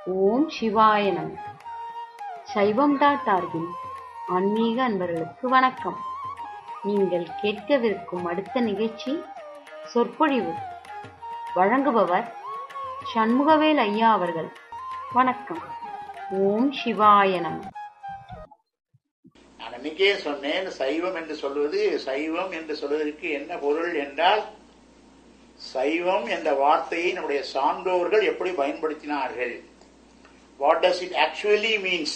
ஓம் சிவாய நம சைவம் டாட் ஆர்கின் ஆன்மீக அன்பர்களுக்கு வணக்கம் நீங்கள் கேட்கவிருக்கும் அடுத்த நிகழ்ச்சி சொற்பொழிவு வழங்குபவர் சண்முகவேல் ஐயா அவர்கள் வணக்கம் ஓம் சிவாய நம நான் அன்னைக்கே சொன்னேன் சைவம் என்று சொல்வது சைவம் என்று சொல்வதற்கு என்ன பொருள் என்றால் சைவம் என்ற வார்த்தையை நம்முடைய சான்றோர்கள் எப்படி பயன்படுத்தினார்கள் what does it actually means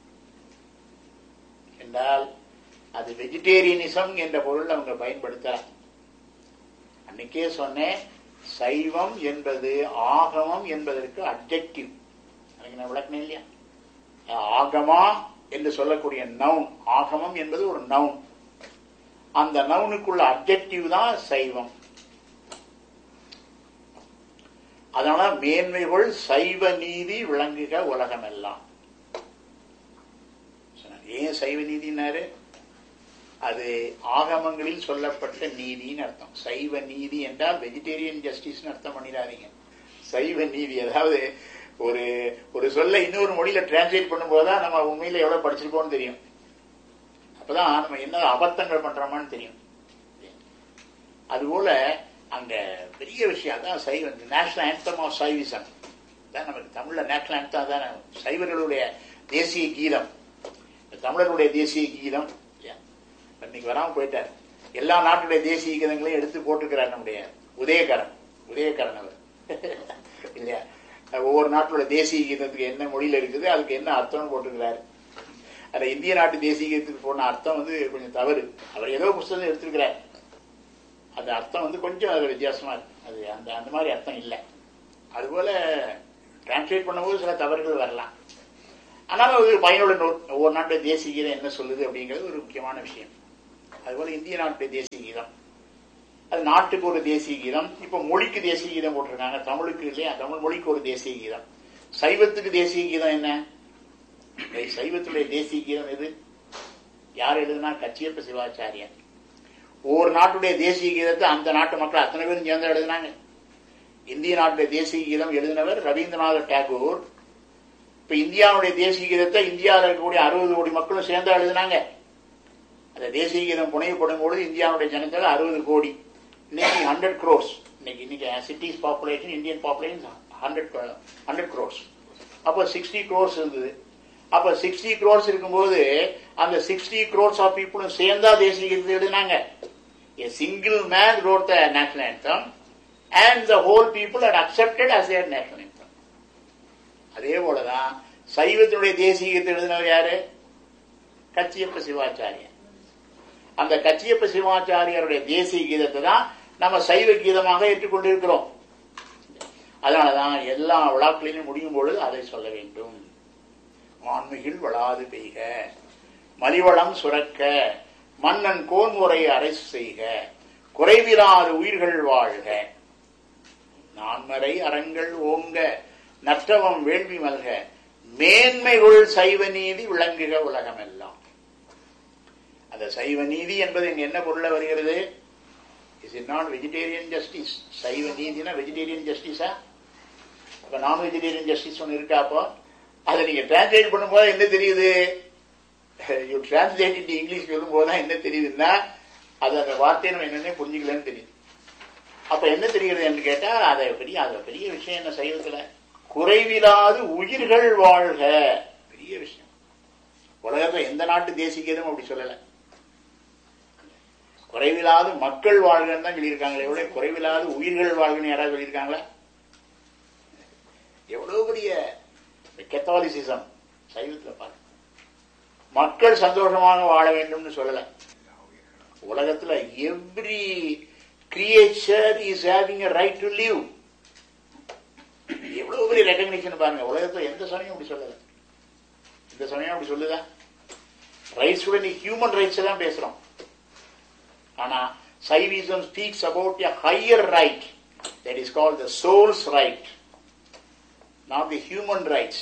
என்றால் அது வெஜிடேரியனிசம் என்ற பொருள் அவங்க பயன்படுத்தலாம் அன்னைக்கே சொன்னேன் சைவம் என்பது ஆகமம் என்பதற்கு அப்ஜெக்டிவ் அதுக்கு நான் விளக்கினேன் இல்லையா ஆகமா என்று சொல்லக்கூடிய நவுன் ஆகமம் என்பது ஒரு நவுன் அந்த நவுனுக்குள்ள அப்ஜெக்டிவ் தான் சைவம் அதனால மேன்மைகள் சைவ நீதி விளங்குக உலகமெல்லாம் சொன்னார். ஏன் சைவ நீதினாரு அது ஆகமங்களில் சொல்லப்பட்ட நீதின்னு அர்த்தம் சைவ நீதி என்றால் வெஜிடேரியன் ஜஸ்டிஸ் அர்த்தம் பண்ணிடாதீங்க சைவ நீதி அதாவது ஒரு ஒரு சொல்ல இன்னொரு மொழியில டிரான்ஸ்லேட் பண்ணும்போது தான் நம்ம உண்மையில எவ்வளவு படிச்சிருக்கோம்னு தெரியும் அப்பதான் நம்ம என்ன அபத்தங்கள் பண்றோமான்னு தெரியும் அதுபோல அங்க பெரிய விஷயம் அதான் சைவ நேஷனல் ஆந்தம் ஆஃப் சைவிசம் தான் நமக்கு தமிழ்ல நேஷனல் ஆந்தம் தானே சைவர்களுடைய தேசிய கீதம் தமிழர்களுடைய தேசிய கீதம் இல்லையா? இன்னைக்கு வராம போயிட்டார் எல்லா நாட்டுடைய தேசிய கீதங்களையும் எடுத்து போட்டுக்கிறார் நம்முடைய உதயகரன் உதயகரன் அவர் இல்லையா ஒவ்வொரு நாட்டோட தேசிய கீதத்துக்கு என்ன மொழியில இருக்குது அதுக்கு என்ன அர்த்தம் போட்டுக்கிறாரு அந்த இந்திய நாட்டு தேசிய கீதத்துக்கு போன அர்த்தம் வந்து கொஞ்சம் தவறு அவர் ஏதோ புஸ்தகம் எடுத்திருக்கிறார் அந்த அர்த்தம் வந்து கொஞ்சம் அது வித்தியாசமா இருக்கு அது அந்த அந்த மாதிரி அர்த்தம் இல்லை அதுபோல டிரான்ஸ்லேட் பண்ணும்போது சில தவறுகள் வரலாம் ஆனாலும் அது பயனுள்ள நூல் ஒவ்வொரு நாட்டு தேசிய கீதம் என்ன சொல்லுது அப்படிங்கிறது ஒரு முக்கியமான விஷயம் அதுபோல இந்திய நாட்டு தேசிய கீதம் அது நாட்டுக்கு ஒரு தேசிய கீதம் இப்ப மொழிக்கு தேசிய கீதம் போட்டிருக்காங்க தமிழுக்கு இல்லையா தமிழ் மொழிக்கு ஒரு தேசிய கீதம் சைவத்துக்கு தேசிய கீதம் என்ன இந்த சைவத்துடைய தேசிய கீதம் எது யார் எழுதுனா கச்சியப்ப சிவாச்சாரியன் ஒவ்வொரு நாட்டுடைய தேசிய கீதத்தை அந்த நாட்டு மக்கள் அத்தனை பேரும் சேர்ந்து எழுதினாங்க இந்திய நாட்டுடைய தேசிய கீதம் எழுதினவர் ரவீந்திரநாத டாகூர் இப்ப இந்தியாவுடைய தேசிய கீதத்தை இந்தியாவில் இருக்கக்கூடிய அறுபது கோடி மக்களும் சேர்ந்து எழுதினாங்க அந்த தேசிய கீதம் புனையப்படும் பொழுது இந்தியாவுடைய ஜனத்தொகை அறுபது கோடி இன்னைக்கு ஹண்ட்ரட் க்ரோர்ஸ் இன்னைக்கு இன்னைக்கு cities population Indian population hundred hundred crores அப்போ சிக்ஸ்டி க்ரோர்ஸ் இருந்தது அப்ப சிக்ஸ்டி க்ரோர்ஸ் இருக்கும்போது அந்த சிக்ஸ்டி க்ரோர்ஸ் ஆஃப் பீப்புளும் சேர்ந்தா தேசிய கீதத்தை எழுதினாங்க A single man wrote the national anthem and the whole people had accepted as their national anthem. அதே போலதான் சைவத்தினுடைய தேசிய கீதத்தை எழுதினவர் யாரு கச்சியப்ப சிவாச்சாரியன் அந்த கச்சியப்ப சிவாச்சாரியருடைய தேசிய கீதத்தை தான் நம்ம சைவ கீதமாக ஏற்றுக்கொண்டிருக்கிறோம் அதனாலதான் எல்லா விழாக்களிலும் முடியும் பொழுது அதை சொல்ல வேண்டும் ஆன்மிகில் வளாது பெய்க மலிவளம் சுரக்க மன்னன் கோன்முறை அரசு செய்க குறைவிலாது உயிர்கள் வாழ்க நான்மறை அறங்கள் ஓங்க நற்றவம் வேள்வி மல்க மேன்மைகள் சைவ நீதி விளங்குக உலகமெல்லாம் அந்த சைவ நீதி என்பது இங்க என்ன பொருள வருகிறது is it not vegetarian justice சைவ நீதினா வெஜிடேரியன் ஜஸ்டிஸா அப்ப நான் வெஜிடேரியன் ஜஸ்டிஸ் ஒன்று இருக்கா அப்போ அதை நீங்க டிரான்ஸ்லேட் பண்ணும்போது என்ன தெரியுது யூ டிரான்ஸ்லேட் இன் இங்கிலீஷ் சொல்லும் போது தான் என்ன தெரியுதுன்னா அது அந்த வார்த்தையை நம்ம என்னன்னே புரிஞ்சுக்கலன்னு தெரியுது அப்ப என்ன தெரிகிறது என்று கேட்டா அதை பெரிய அது பெரிய விஷயம் என்ன சைவத்துல குறைவிலாது உயிர்கள் வாழ்க பெரிய விஷயம் உலகத்துல எந்த நாட்டு தேசிய கீதம் அப்படி சொல்லல குறைவிலாது மக்கள் வாழ்கன்னு தான் சொல்லியிருக்காங்களே எவ்வளவு குறைவிலாது உயிர்கள் வாழ்கன்னு யாராவது சொல்லியிருக்காங்களா எவ்வளவு பெரிய கெத்தாலிசிசம் சைவத்துல பாருங்க மக்கள் சந்தோஷமாக வாழ வேண்டும்னு சொல்லல உலகத்துல every creature is having right to live எவ்வளவு பெரிய ரெகக்னிஷன் பாருங்க உலகத்துல எந்த சமயம் அப்படி சொல்லல இந்த சமயம் அப்படி சொல்லுதா ரைட்ஸ் நீ ஹியூமன் ரைட்ஸ் தான் பேசுறோம் ஆனா Saivism speaks about a higher right that is call the soul's right not the human rights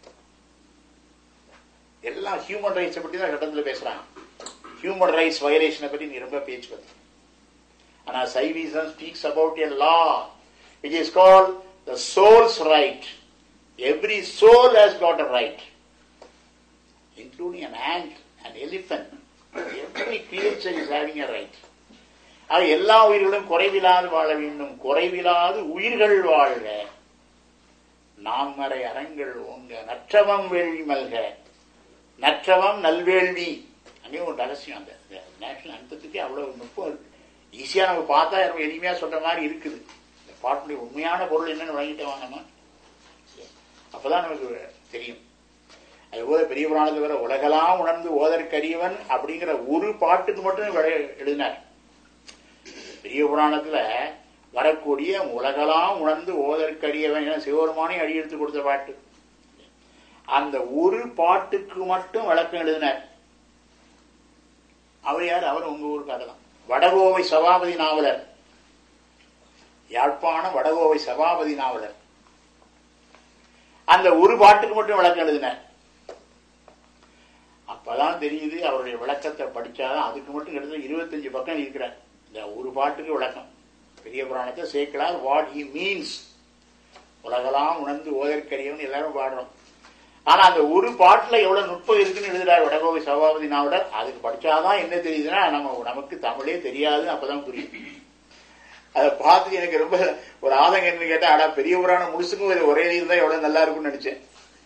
எல்லாம் ஹியூமன் ரைட்ஸை பற்றி தான் சட்டத்தில் பேசுறாங்க ஹியூமன் ரைட்ஸ் வயலேஷனை பற்றி நீ ரொம்ப பேச்சு பத்தி ஆனா Saivism speaks about a law which is call the soul's right every soul has got a right including an ant and elephant every creature is having a right ஆக எல்லா உயிர்களும் குறைவிலாது வாழ வேண்டும் குறைவிலாது உயிர்கள் வாழ்க நாம் மறை அறங்கள் ஓங்க நற்றவம் வேள்வி மல்க நற்றவம் நல்வேள்வி அங்கே ஒரு ரகசியம் அந்த நேஷனல் அந்தத்துக்கே அவ்வளவு நுட்பம் ஈஸியா நம்ம பார்த்தா ரொம்ப எளிமையா சொல்ற மாதிரி இருக்குது இந்த பாட்டுடைய உண்மையான பொருள் என்னன்னு வழங்கிட்டு வாங்கம்மா அப்பதான் நமக்கு தெரியும் அதுபோல பெரிய புராணத்தில் வர உலகெல்லாம் உணர்ந்து ஓதற்கரியவன் அப்படிங்கிற ஒரு பாட்டுக்கு மட்டும் விளை- எழுதினார் பெரிய புராணத்துல வரக்கூடிய உலகெல்லாம் உணர்ந்து ஓதற்கரியவன் என சிவபெருமானை அடியெடுத்து கொடுத்த பாட்டு அந்த ஒரு பாட்டுக்கு மட்டும் விளக்கம் எழுதினார் அவர் யார் அவர் உங்க ஊருக்காரர் தான் வடகோவை சபாபதி நாவலர் யாழ்ப்பாண வடகோவை சபாபதி நாவலர் அந்த ஒரு பாட்டுக்கு மட்டும் விளக்கம் எழுதினார் அப்பதான் தெரியுது அவருடைய விளக்கத்தை படிச்சாதான் அதுக்கு மட்டும் கிட்டத்தட்ட இருபத்தஞ்சு பக்கம் இருக்கிறார் இந்த ஒரு பாட்டுக்கு விளக்கம் பெரிய புராணத்தை சேர்க்கலாம் வாட் ஹி மீன்ஸ் உலகெல்லாம் உணர்ந்து ஓதற்கரியவன் எல்லாரும் பாடுறோம் ஆனா அந்த ஒரு பாட்டுல எவ்வளவு நுட்பம் இருக்குன்னு எழுதுறாரு வடகோவை சபாபதி நாவலர் அதுக்கு படிச்சாதான் என்ன தெரியுதுன்னா நம்ம நமக்கு தமிழே தெரியாது அப்பதான் புரியும் அதை பார்த்து எனக்கு ரொம்ப ஒரு ஆதங்கம் என்ன கேட்டா அடா பெரிய புராணம் முழுசுக்கும் இது ஒரே இருந்தா எவ்வளவு நல்லா இருக்கும்னு நினைச்சேன்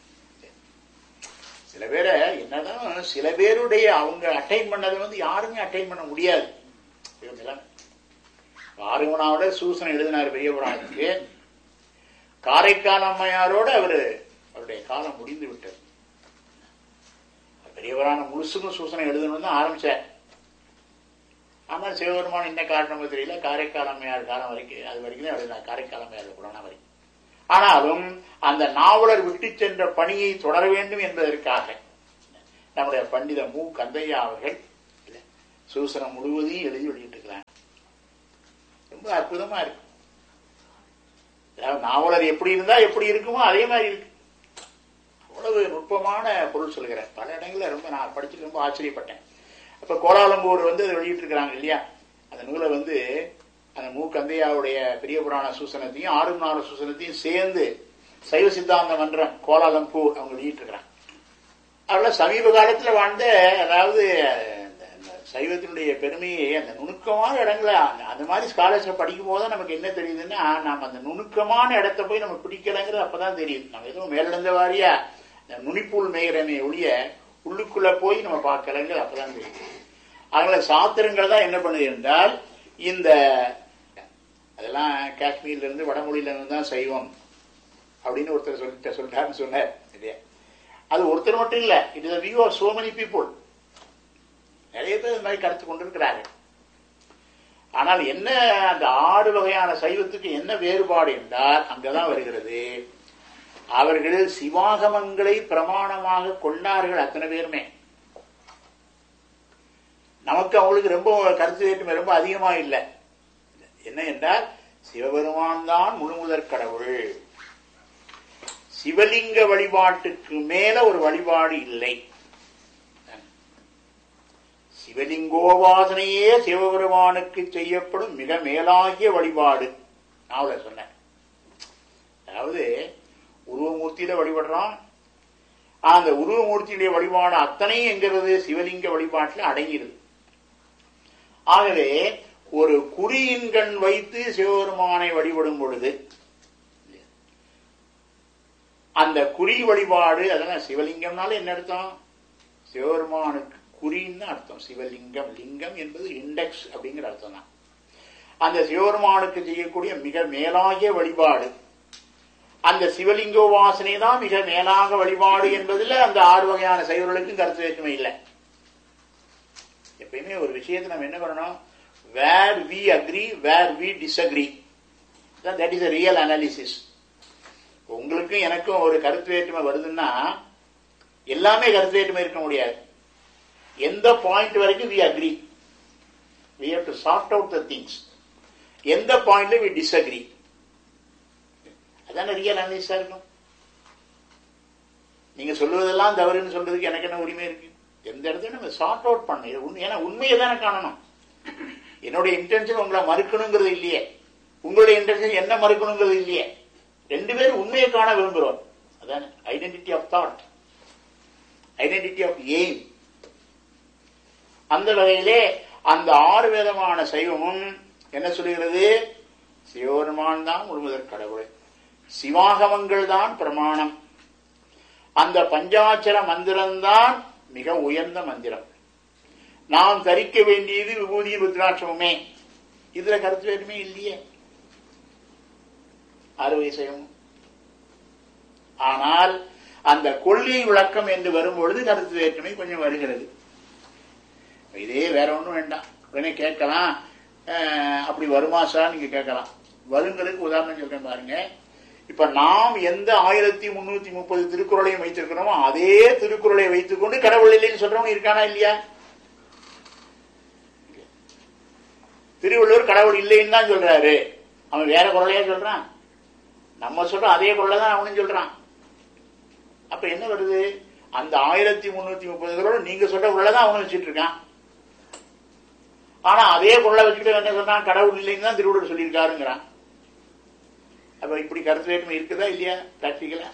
சில பேரை என்னதான் சில பேருடைய அவங்க அட்டைன் பண்ணதை வந்து யாருமே அட்டைன் பண்ண முடியாது இவங்கெல்லாம் ஆறுமனாவோட சூசன் எழுதினார் பெரிய புராணத்துக்கு காரைக்கால் அம்மையாரோட அவரு அவருடைய காலம் முடிந்து விட்டது பெரிய புராணம் முழுசுக்கும் சூசனை எழுதணும்னு தான் ஆரம்பிச்சார் ஆனால் சிவபெருமான் என்ன காரணமோ தெரியல காரைக்கால் அம்மையார் காலம் வரைக்கும் அது வரைக்கும் தான் எழுதினார் காரைக்கால் அம்மையார் புராணம் வரைக்கும் ஆனாலும் அந்த நாவலர் விட்டு சென்ற பணியை தொடர வேண்டும் என்பதற்காக நம்முடைய பண்டித மு கந்தையா அவர்கள் சூசனம் முழுவதையும் எழுதி வெளியிட்டிருக்கிறாங்க ரொம்ப அற்புதமா இருக்கு அதாவது நாவலர் எப்படி இருந்தா எப்படி இருக்குமோ அதே மாதிரி இருக்கு அவ்வளவு நுட்பமான பொருள் சொல்கிறேன் பல இடங்கள்ல ரொம்ப நான் படிச்சு ரொம்ப ஆச்சரியப்பட்டேன் அப்ப கோலாலம்பூர் வந்து அதை வெளியிட்டிருக்கிறாங்க இல்லையா அந்த நூலை வந்து அந்த மு கந்தையாவுடைய பெரிய புராண சூசனத்தையும் ஆறும் நாலு சூசனத்தையும் சேர்ந்து சைவ சித்தாந்த மன்றம் கோலாலம்பூர் அவங்க வெளியிட்டிருக்கிறாங்க அவள சமீப காலத்துல வாழ்ந்த அதாவது அந்த- அந்த சைவத்தினுடைய பெருமையை அந்த நுணுக்கமான இடங்களை அந்த- அந்த மாதிரி ஸ்காலர்ஷிப் படிக்கும் போது நமக்கு என்ன தெரியுதுன்னா நம்ம அந்த நுணுக்கமான இடத்த போய் நம்ம பிடிக்கலங்கிறது அப்பதான் தெரியுது நம்ம எதுவும் மேலிடந்த வாரியா இந்த நுனிப்புள் மேய்கிறமே ஒழிய உள்ளுக்குள்ள போய் நம்ம பார்க்கலங்கிறது அப்பதான் தெரியுது அதனால சாத்திரங்கள் தான் என்ன பண்ணுது என்றால் இந்த அதெல்லாம் காஷ்மீர்ல இருந்து வடமொழியில இருந்து தான் சைவம் அப்படின்னு ஒருத்தர் சொல்லிட்டு சொல்லிட்டாருன்னு சொன்னார் இல்லையா அது ஒருத்தர் மட்டும் இல்ல it is view of so many people நிறைய பேர் இந்த மாதிரி கருத்து கொண்டிருக்கிறார்கள் ஆனால் என்ன அந்த ஆறு வகையான சைவத்துக்கு என்ன வேறுபாடு என்றால் அங்கதான் வருகிறது அவர்கள் சிவாகமங்களை பிரமாணமாக கொண்டார்கள் அத்தனை பேருமே நமக்கு அவங்களுக்கு ரொம்ப கருத்து வேற்றுமை ரொம்ப அதிகமா இல்லை என்ன என்றால் சிவபெருமான் தான் முழுமுதற் கடவுள் சிவலிங்க வழிபாட்டுக்கு மேல ஒரு வழிபாடு இல்லை சிவலிங்கோபாசனையே சிவபெருமானுக்கு செய்யப்படும் மிக மேலாகிய வழிபாடு நான் சொன்னேன் அதாவது உருவமூர்த்தியில வழிபடுறோம் அந்த உருவமூர்த்தியுடைய வழிபாடு அத்தனையும் என்கிறது சிவலிங்க வழிபாட்டில் அடங்கிடுது ஆகவே ஒரு குறியின் கண் வைத்து சிவபெருமானை வழிபடும் பொழுது அந்த குறி வழிபாடு அதெல்லாம் சிவலிங்கம்னால என்ன அர்த்தம் சிவபெருமானுக்கு குறின்னு அர்த்தம் சிவலிங்கம் லிங்கம் என்பது இண்டெக்ஸ் அப்படிங்கிற அர்த்தம் தான் அந்த சிவபெருமானுக்கு செய்யக்கூடிய மிக மேலாகிய வழிபாடு அந்த சிவலிங்க உபாசனை தான் மிக மேலாக வழிபாடு என்பதில் அந்த ஆறு வகையான சைவர்களுக்கும் கருத்து வேற்றுமை இல்லை எப்பயுமே ஒரு விஷயத்தை நம்ம என்ன பண்ணணும் where we agree where we disagree that is a real analysis உங்களுக்கும் எனக்கும் ஒரு கருத்து வேற்றுமை வருதுன்னா எல்லாமே கருத்து வேற்றுமை இருக்க முடியாது எந்த பாயிண்ட் வரைக்கும் we agree we have to sort out the things எந்த பாயிண்ட்ல வி டிஸ்அக்ரி அதான ரியல் அனலிஸா இருக்கும் நீங்க சொல்லுவதெல்லாம் தவறுன்னு சொல்றதுக்கு எனக்கு என்ன உரிமை இருக்கு எந்த இடத்துல நம்ம சார்ட் அவுட் பண்ண இது உண்மை ஏன்னா உண்மையை தானே காணணும் என்னுடைய இன்டென்ஷன் உங்களை மறுக்கணுங்கிறது இல்லையே உங்களுடைய இன்டென்ஷன் என்ன மறுக்கணுங்கிறது இல்லையே ரெண்டு பேரும் உண்மையை காண விரும்புகிறோம் அதான் identity of thought identity of aim அந்த வகையிலே அந்த ஆறு விதமான சைவமும் என்ன சொல்லுகிறது சிவபெருமான் தான் முழுமுதற் கடவுள் சிவாகமங்கள் தான் பிரமாணம் அந்த பஞ்சாட்சர மந்திரம்தான் மிக உயர்ந்த மந்திரம் நாம் தரிக்க வேண்டியது விபூதி ருத்ராட்சமுமே இதுல கருத்து வேறுமே இல்லையே அறுவை செய்யும் ஆனால் அந்த கொள்கை விளக்கம் என்று வரும்பொழுது கருத்து வேற்றுமை கொஞ்சம் வருகிறது இதே வேற ஒன்றும் வேண்டாம் உடனே கேட்கலாம் அஹ், அப்படி வருமா சார் நீங்க கேட்கலாம் வருங்களுக்கு உதாரணம் சொல்றேன் பாருங்க இப்ப நாம் எந்த ஆயிரத்தி முன்னூத்தி முப்பது திருக்குறளையும் வைத்திருக்கிறோமோ அதே திருக்குறளை வைத்துக்கொண்டு கடவுள் இல்லைன்னு சொல்றவங்க இருக்கானா இல்லையா திருவள்ளுவர் கடவுள் இல்லைன்னு தான் சொல்றாரு அவன் வேற குரலையா சொல்றான் நம்ம சொல்றோம் அதே குரலை தான் அவனும் சொல்றான் அப்ப என்ன வருது அந்த ஆயிரத்தி முன்னூத்தி முப்பது குரல் நீங்க சொல்ற குரலை தான் அவனும் வச்சுட்டு இருக்கான் ஆனா அதே குரலை வச்சுக்கிட்டு என்ன சொல்றான் கடவுள் இல்லைன்னு தான் திருவள்ளுவர் சொல்லியிருக்காருங்கிறான் அப்ப இப்படி கருத்து வேற்றுமை இருக்குதா இல்லையா பிராக்டிக்கலா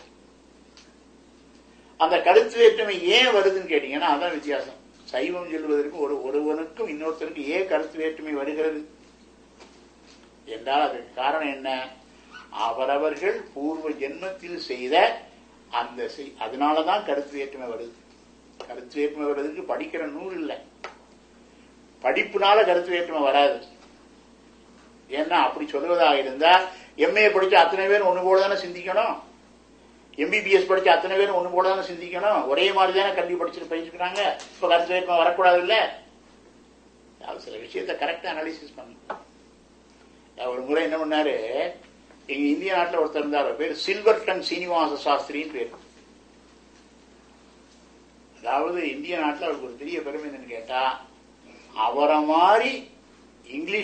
அந்த கருத்து வேற்றுமை ஏன் வருதுன்னு கேட்டீங்கன்னா அதான் வித்தியாசம் சைவம் சொல்வதற்கு ஒரு ஒருவனுக்கும் இன்னொருத்தருக்கு ஏன் கருத்து வேற்றுமை வருகிறது என்றால் அதற்கு காரணம் என்ன அவரவர்கள் பூர்வ ஜென்மத்தில் செய்த அந்த செய்- அதனாலதான் கருத்து வேற்றுமை வருது கருத்து வேற்றுமை வருவதற்கு படிக்கிற நூல் இல்லை படிப்புனால கருத்து வேற்றுமை வராது ஏன்னா அப்படி சொல்வதாக இருந்தா எம்ஏ படிச்ச அத்தனை பேர் ஒண்ணு போல தானே சிந்திக்கணும் எம்பிபிஎஸ் படிச்ச அத்தனை பேர் ஒண்ணு போல தானே சிந்திக்கணும் ஒரே மாதிரி தானே கல்வி படிச்சுட்டு பயிற்சிக்கிறாங்க இப்ப கருத்து வேற்றுமை வரக்கூடாது இல்ல அது சில விஷயத்தை கரெக்டா அனாலிசிஸ் பண்ணணும் ஒரு முறை என்ன பண்ணாரு எங்க இந்திய நாட்டுல ஒருத்தர் இருந்தார் அவர் பேர் சில்வர்டன் சீனிவாச சாஸ்திரின்னு பேர் அதாவது இந்திய நாட்டுல அவருக்கு ஒரு பெரிய பெருமை என்னன்னு கேட்டா அவரை மாதிரி இங்கிலீஷ்